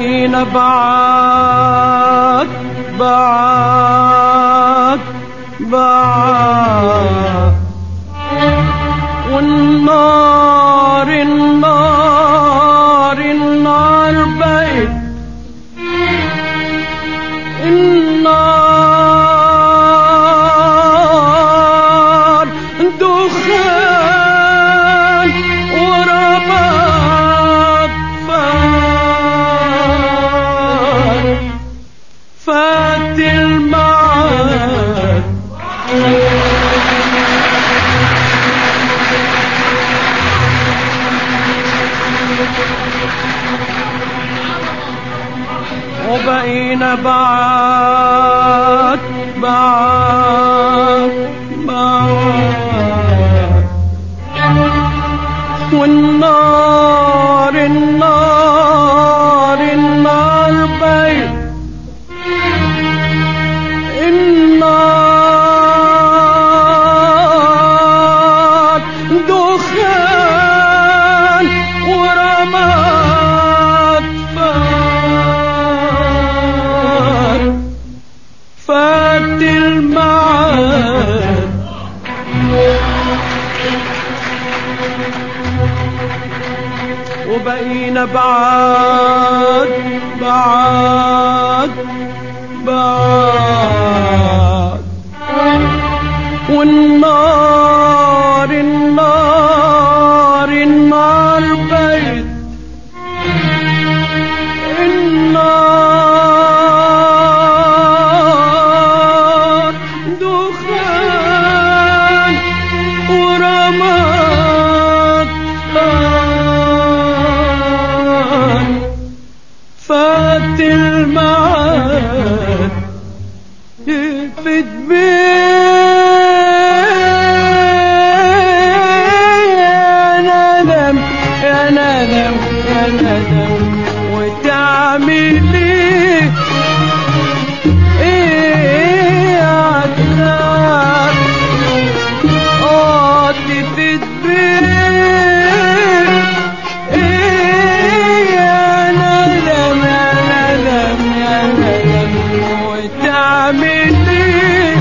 وبقينا بعاد بعاد بعاد والنار النار النار بقت النار دخان ورماد فات فات المعاد وبقينا بعاد بعاد بعاد والنار النار النار بيت النار دخان ورماد فات فات المعاد وبقينا بعاد بعاد بعاد والنار النار النار بيت النار دخان ورماد فات فات المعاد يفت يا ندم يا ندم يا ندم وتعمل ايه ايه عالنار اه تفت ايه يا ندم يا ندم يا ندم وتعمل ايه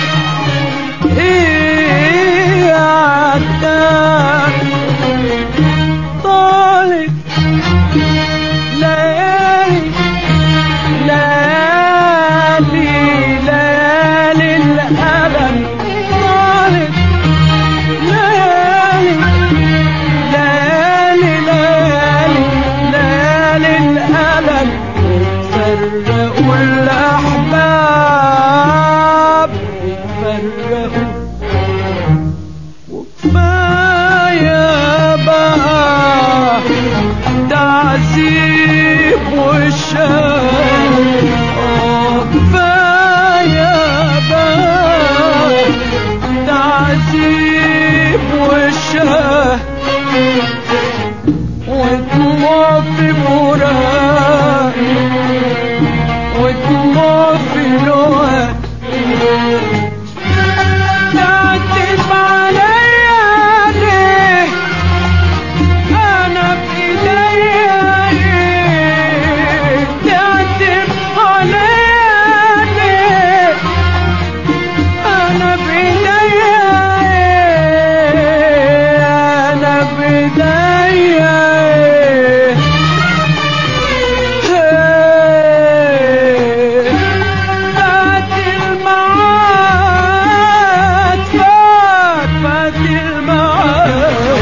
ايه عالنار طالت ليالي ليالي ليالي الألم طالت ليالي ليالي ليالي ليالي الألم فرقوا الأحباب فرقوا وكفاية بقى تعذيب والشام آه، كفاية بقى تعذيب والشام ودموع في براق ودموع في لوعك تعتب عليا ليه انا بايديا ليه تعتب عليا ليه انا بايديا ايه انا بايديا ايه فات المعاد فات فات المعاد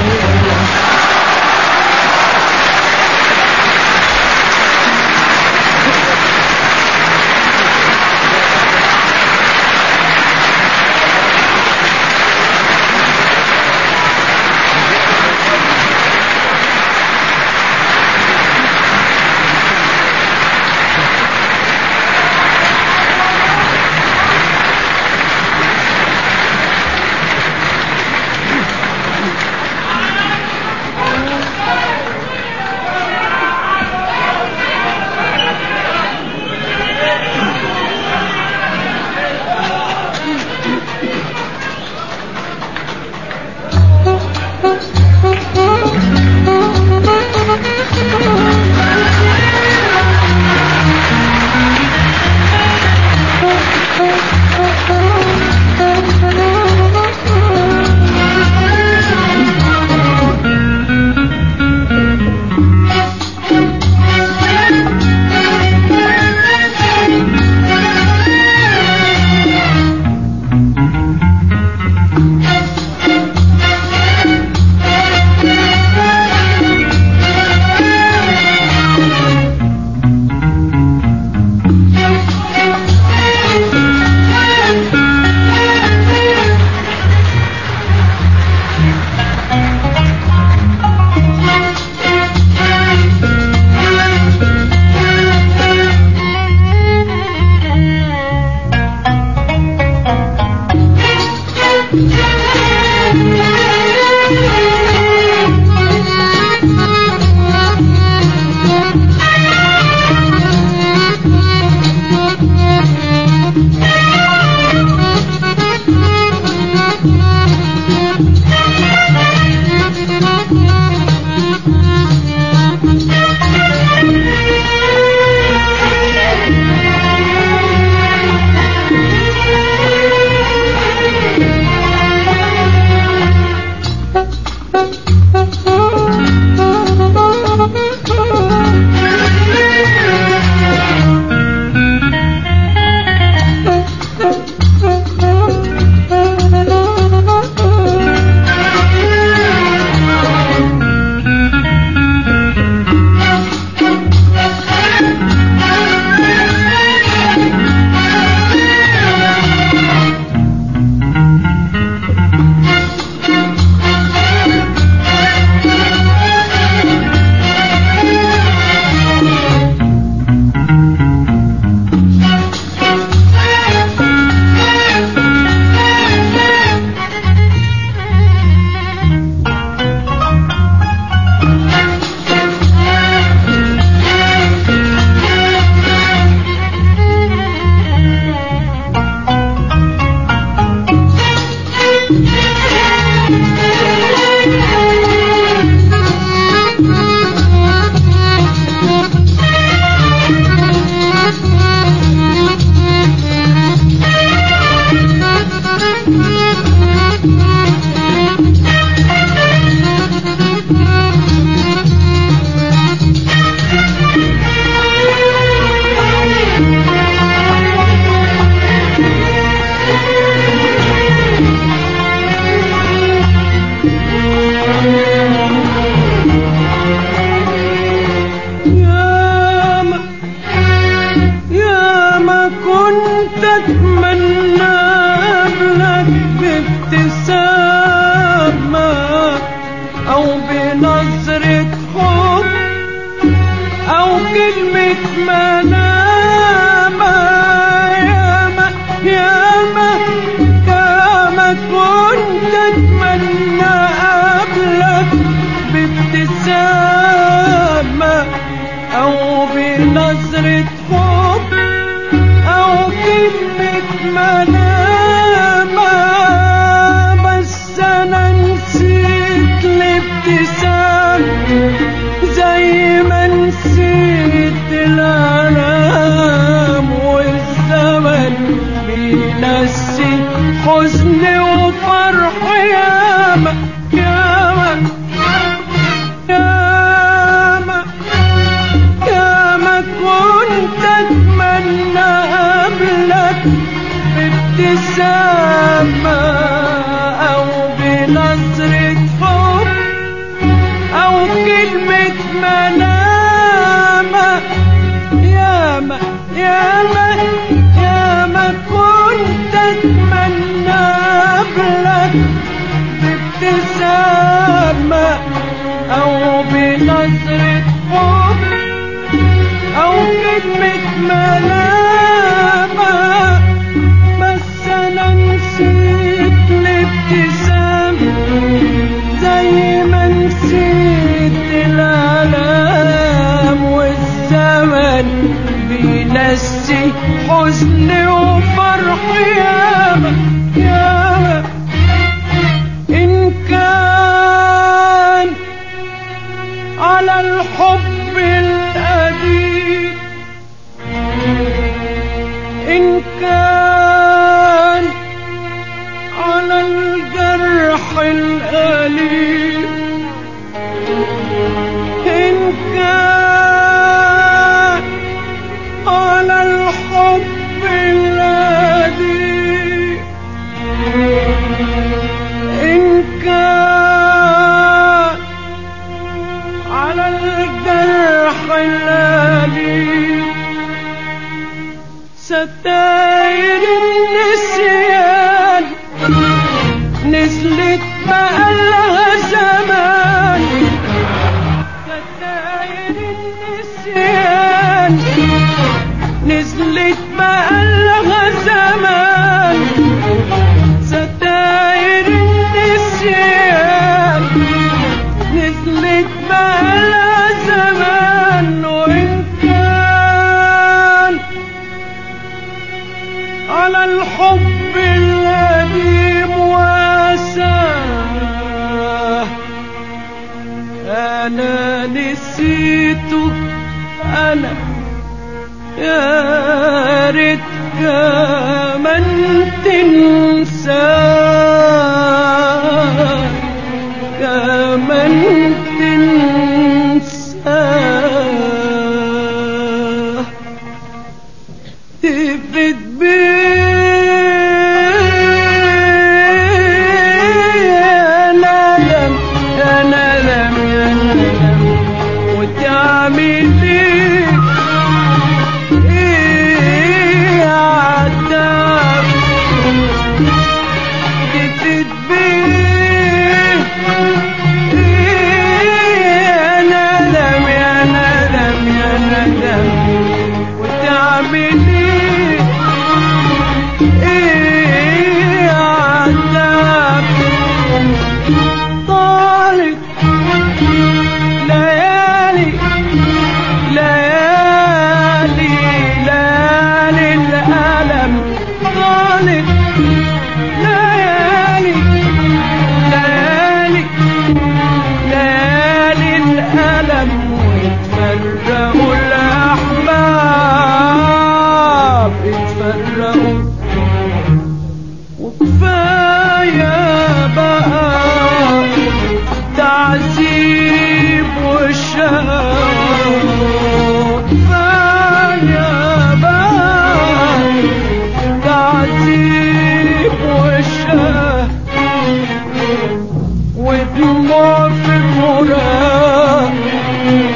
كلمة منامة ياما ياما ياما كنت اتمنى قبلك بابتسامة او بنظرة حب او كلمة ملامة بس انا نسيت الابتسامة زي ما نسيت الالام والزمن بينسي حزني وفرحي ياما ياما إن كان على الحب القديم إن كان على الجرح الأليم إن كان على الحب القديم إن كان على الجرح الأليم ستاير النسيان نزلت بقالها زمان ستاير النسيان نزلت بقالها زمان ستاير النسيان نزلت بقالها زمان وإن كان على الحب القديم واساه أنا نسيته أنا يا ريت كمان تنساه كمان تنساه تفت بيه يا ندم يا ندم يا ندم وتعمل ايه ايه عتاب تفت بيه يا ندم يا ندم يا ندم وتعمل ايه ايه عذاب طالت ليالي ليالي ليالي الألم طالت ليالي ليالي ليالي الألم ويتفرقوا الأحباب يتفرقوا وكفاية بقى تعذيب وشهوة كفاية بقى تعذيب وشهوة ودموع في الفراق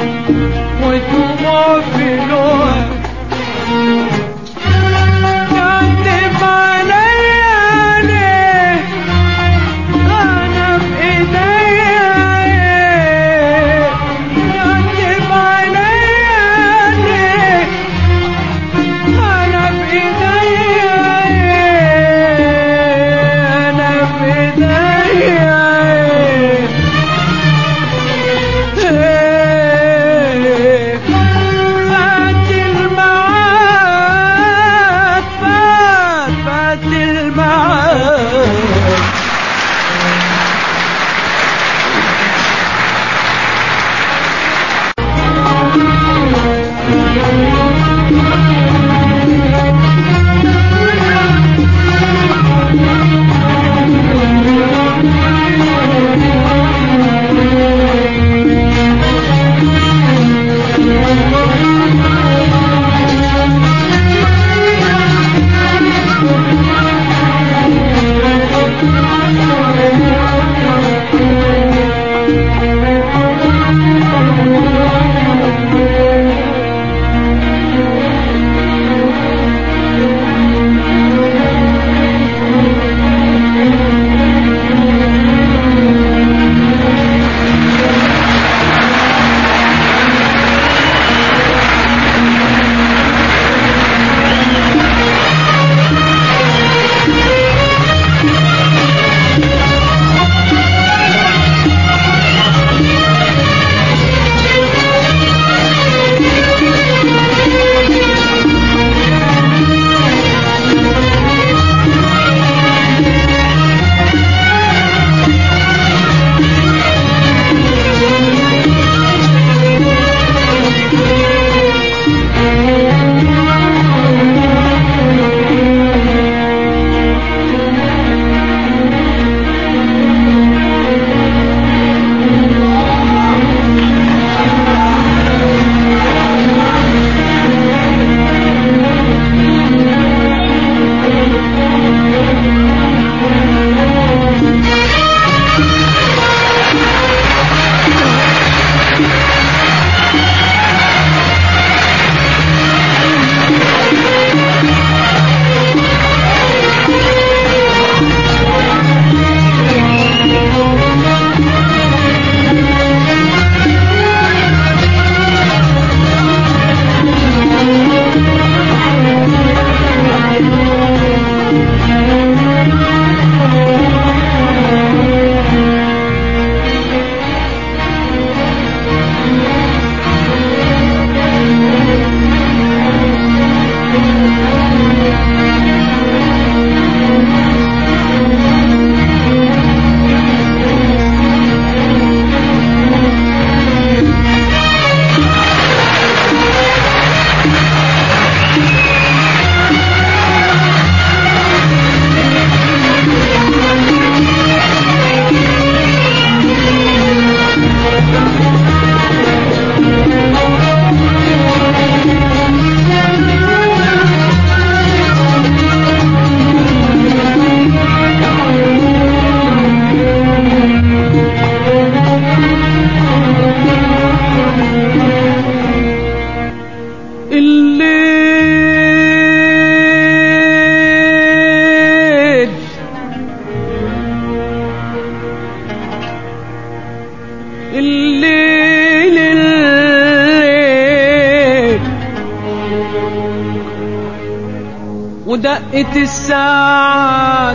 ودقة الساعات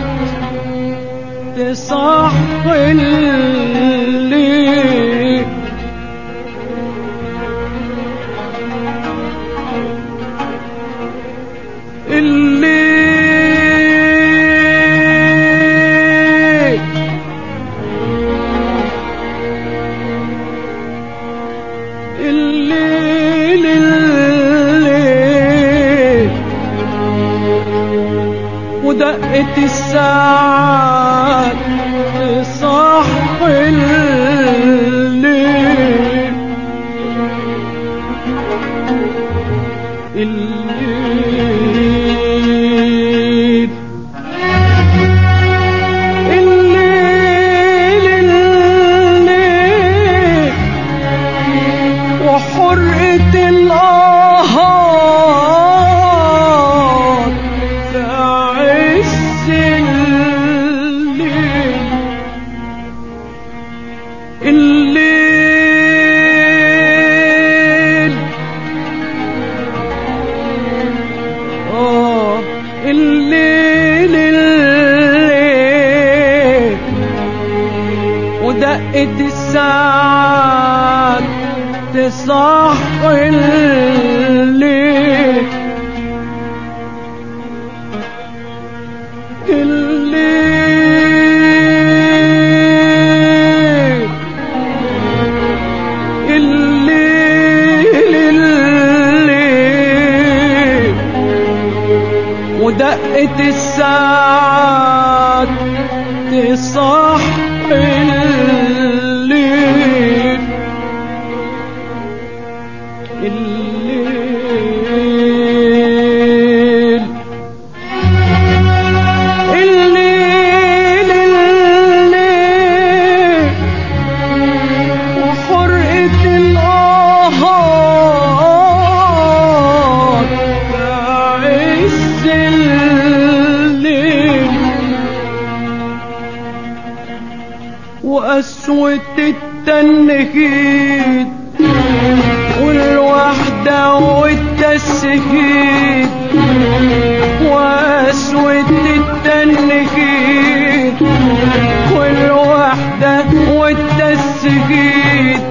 تصحي الليل الليل الليل الليل ودقة الساعات تصحي الليل الليل الليل الليل وحرقة النهار في عز الليل الليل آه الليل الليل ودقة الساعات تصحي الليل الليل الليل الليل ودقة الساعات تصحي الليل الليل الليل الليل وحرقة النهار بعز الليل وقسوة التنهيد والوحدة والتسهيد وقسوة التنهيد والوحدة والتسهيد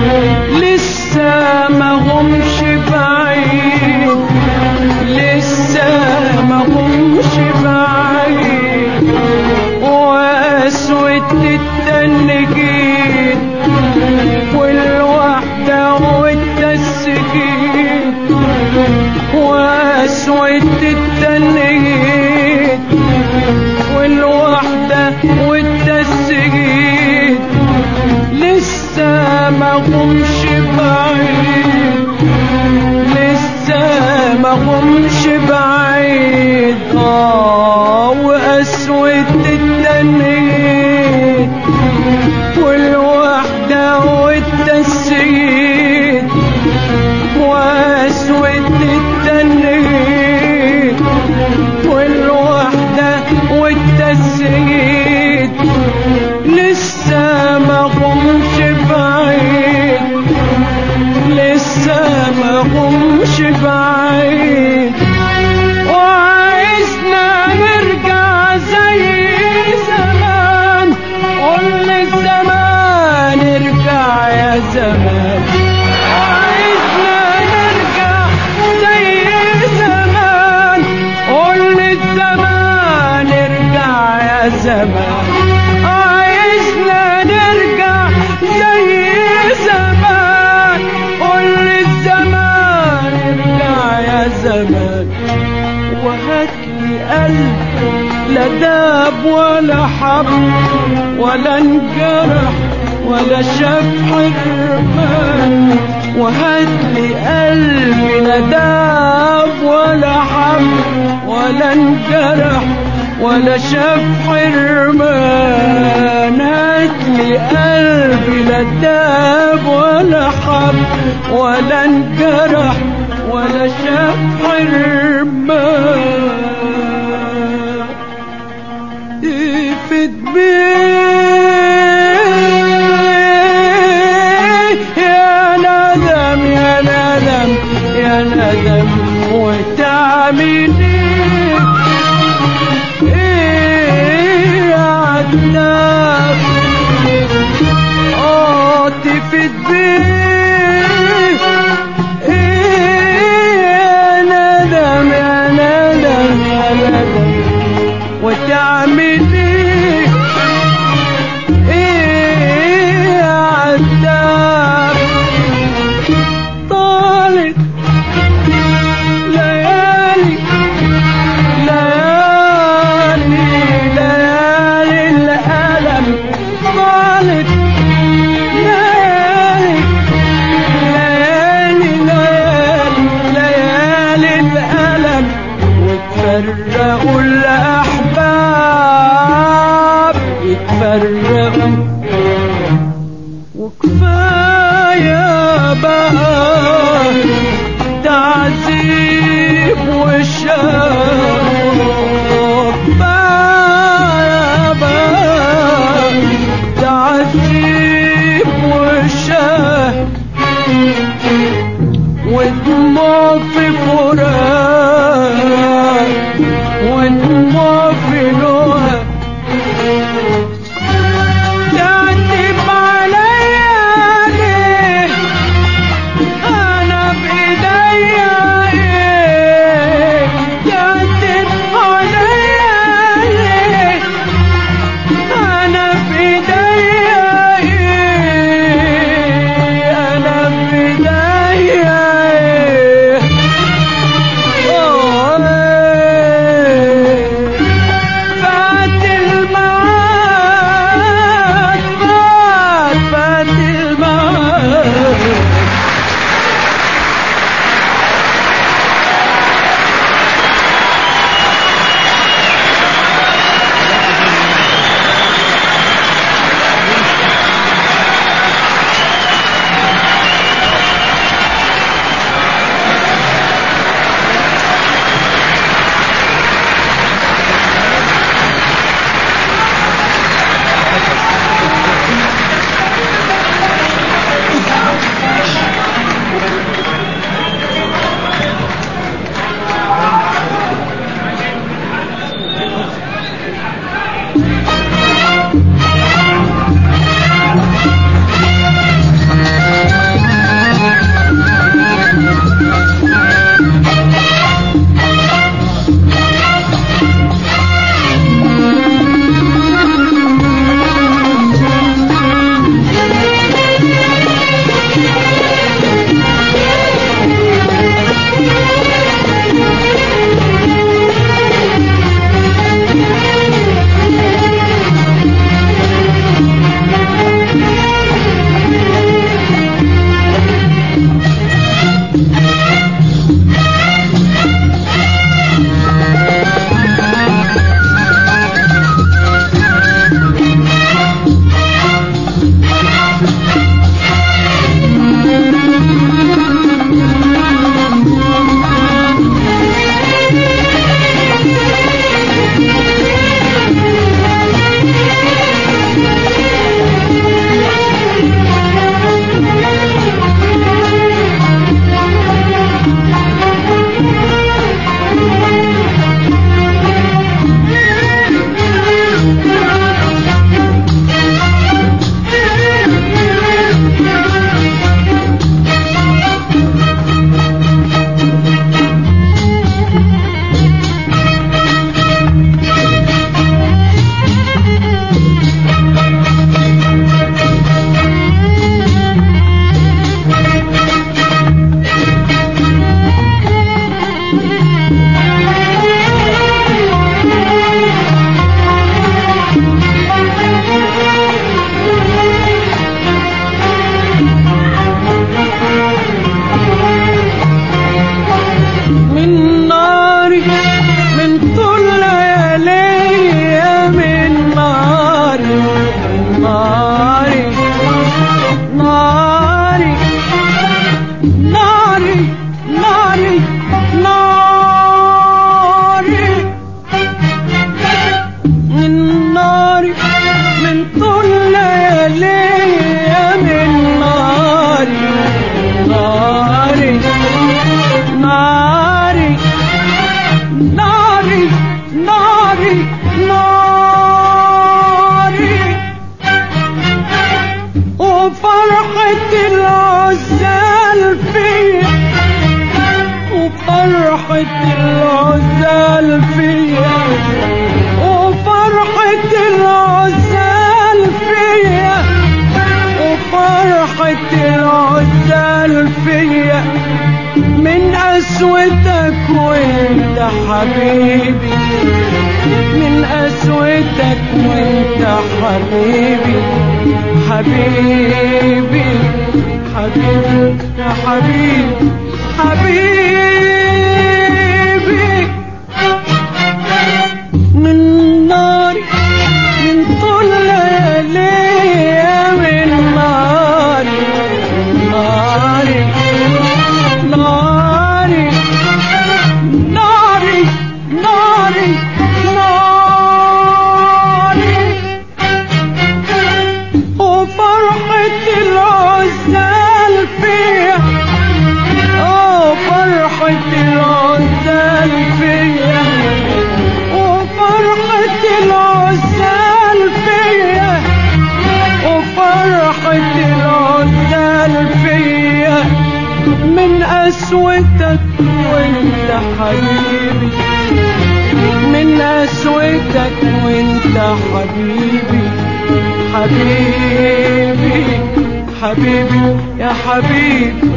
لسه ما همش بعيد لسه ما همش بعيد وقسوة التنجيد والوحدة والتسجيل وقسوة التنجيد والوحدة والتسجيل لسه ما همش بعيد لسه ما همش بعيد اه وقسوة التنين والوحدة والتسييد وقسوة التنين والوحدة والتسييد لسه ما همش بعيد لسه ما همش بعيد وعايزنا نرجع زي زمان قول الزمان ارجع يا زمان وعايزنا نرجع زي زمان قول الزمان ارجع يا زمان عايزنا نرجع زي زمان قول الزمان ارجع يا زمان وهات لي قلب لا داب ولا حب ولا انجرح ولا شاف حرمان وهات لي قلب لا داب ولا حب ولا انجرح ولا شاف حرمان هات لي قلبي لا داب ولا حب ولا انجرح ولا شاف حرمان يفت بيه يا ندم يا ندم يا ندم وتعمل ايه العزال فيا وفرحة العزال فيا وفرحة العزال فيا من قسوتك وانت حبيبي من قسوتك وانت حبيبي حبيبي حبيبي يا حبيبي حبيبي من نار من طول ليالي من نار ناري ناري ناري ناري ناري وفرحة العزال فيها اه فرحة العزال فيا وفرحة العزال فيا وفرحة العزال فيا من قسوتك وانت حبيبي من قسوتك وانت حبيبي حبيبي حبيبي يا حبيبي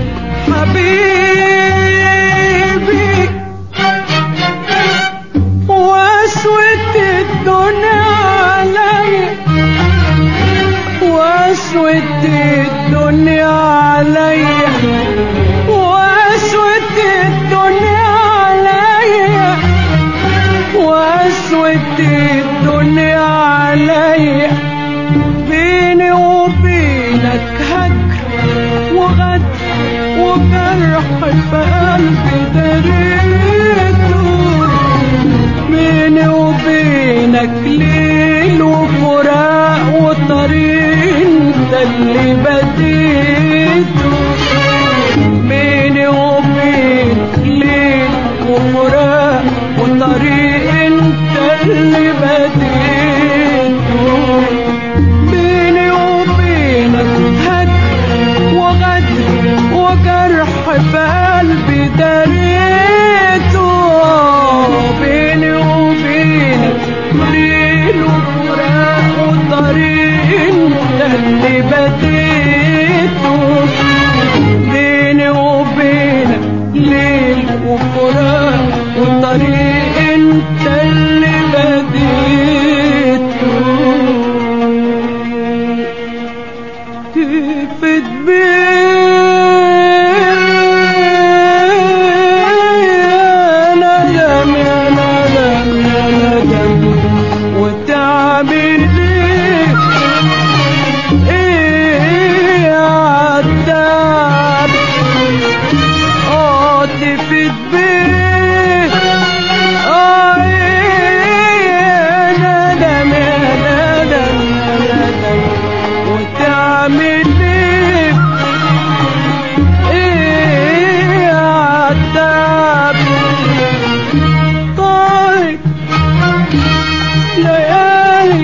حبيبي واسوة الدنيا عليا واسوة الدنيا عليا واسوة الدنيا عليا واسوة الدنيا عليا بيني وبينك هجر وغدر وجرح في قلبي دريته بيني وبينك ليل وفراق وطريق انت اللي بديته بيني وبينك ليل وفراق وطريق انت اللي بديته بيني وبينك هجر وغدر وجرح في قلبي دريته بيني وبينك ليل وفراق وطريق انت اللي بديته بيني وبينك ليل وفراق وطريق انت اللي بديته تفت بيه ندم يا ندم يا ندم وتعبي ليه ايه يا عتاب اه تفت بيه اه ايه يا ندم يا ندم يا ندم وتعمل ايه ايه يا عتاب طيب ليالي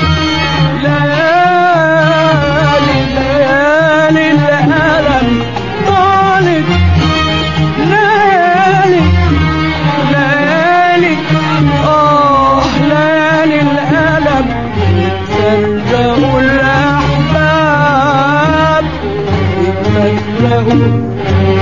ليالي ليالي الألم طالب ليالي ليالي آه ليالي الألم فرقوا الأحباب فرقوا